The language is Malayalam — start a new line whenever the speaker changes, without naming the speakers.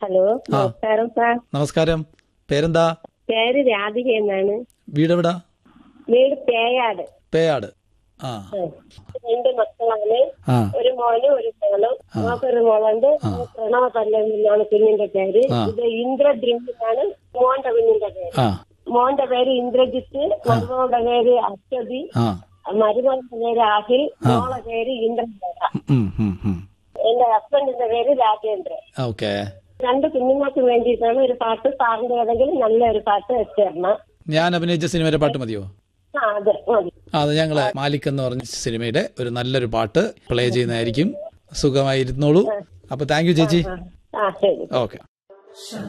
ഹലോ നമസ്കാരം സാർ
നമസ്കാരം പേരെന്താ
പേര് രാധിക എന്നാണ്
വീടെവിടാ
വീട് പേയാട്
പേയാട് ആ
ഉം. രണ്ട് മക്കളാണ്
ആ
ഒരു മോനും ഒരു മോളും മോക്കൊരു മോളുണ്ട് പ്രണവ പല്ലവി എന്നാണ് കുഞ്ഞിന്റെ പേര് ഇത് ഇന്ദ്രദ്രിംഗ് എന്നാണ് മോന്റെ കുഞ്ഞിന്റെ പേര്
ആ
മോന്റെ പേര് ഇന്ദ്രജിത്ത് മരുമകളുടെ പേര് അശ്വതി
ആ
മരുമകളുടെ പേര് അഖിൽ മോളെ പേര് ഇന്ദ്രജോള
ഉം, ഉം, ഉം.
എന്റെ ഹസ്ബൻഡിന്റെ പേര് രാജേന്ദ്രൻ
ഓക്കെ
രണ്ട് കുഞ്ഞുങ്ങൾക്ക് വേണ്ടിയിട്ടാണ് ഒരു പാട്ട് സാറിന്റെ ഏതെങ്കിലും നല്ല ഒരു പാട്ട് വെച്ചേരണം
ഞാൻ അഭിനയിച്ച സിനിമയിലെ പാട്ട് മതിയോ
ആ അതെ മതി
ആ, അത് ഞങ്ങള് മാലിക് എന്ന് പറഞ്ഞ സിനിമയുടെ ഒരു നല്ലൊരു പാട്ട് പ്ലേ ചെയ്യുന്നതായിരിക്കും സുഖമായിരുന്നോളൂ അപ്പൊ താങ്ക് യു ചേച്ചി
ആ ശരി
ഓക്കെ